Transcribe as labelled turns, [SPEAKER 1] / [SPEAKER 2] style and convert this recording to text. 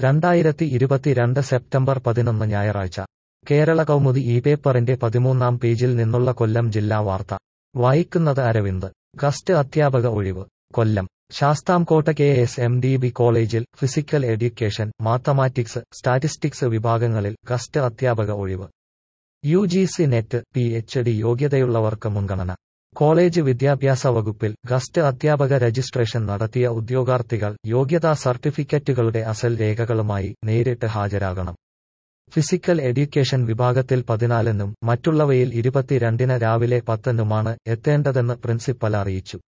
[SPEAKER 1] രണ്ടായിരത്തി ഇരുപത്തിരണ്ട് സെപ്റ്റംബർ പതിനൊന്ന് ഞായറാഴ്ച കേരള കൗമുദി ഈ പേപ്പറിന്റെ പതിമൂന്നാം പേജിൽ നിന്നുള്ള കൊല്ലം ജില്ലാ വാർത്ത വായിക്കുന്നത് അരവിന്ദ് ഗസ്റ്റ് അധ്യാപക ഒഴിവ് Kollam Sasthamkotta K S M D B കോളേജിൽ ഫിസിക്കൽ എഡ്യൂക്കേഷൻ മാത്തമാറ്റിക്സ് സ്റ്റാറ്റിസ്റ്റിക്സ് വിഭാഗങ്ങളിൽ ഗസ്റ്റ് അധ്യാപക ഒഴിവ് U G C NET P H D യോഗ്യതയുള്ളവർക്ക് മുൻഗണന കോളേജ് വിദ്യാഭ്യാസ വകുപ്പിൽ ഗസ്റ്റ് അധ്യാപക രജിസ്ട്രേഷൻ നടത്തിയ ഉദ്യോഗാർത്ഥികൾ യോഗ്യതാ സർട്ടിഫിക്കറ്റുകളുടെ അസൽ രേഖകളുമായി നേരിട്ട് ഹാജരാകണം ഫിസിക്കൽ എഡ്യൂക്കേഷൻ വിഭാഗത്തിൽ പതിനാലിനും മറ്റുള്ളവയിൽ ഇരുപത്തിരണ്ടിന് രാവിലെ പത്തിനുമാണ് എത്തേണ്ടതെന്ന് പ്രിൻസിപ്പൽ അറിയിച്ചു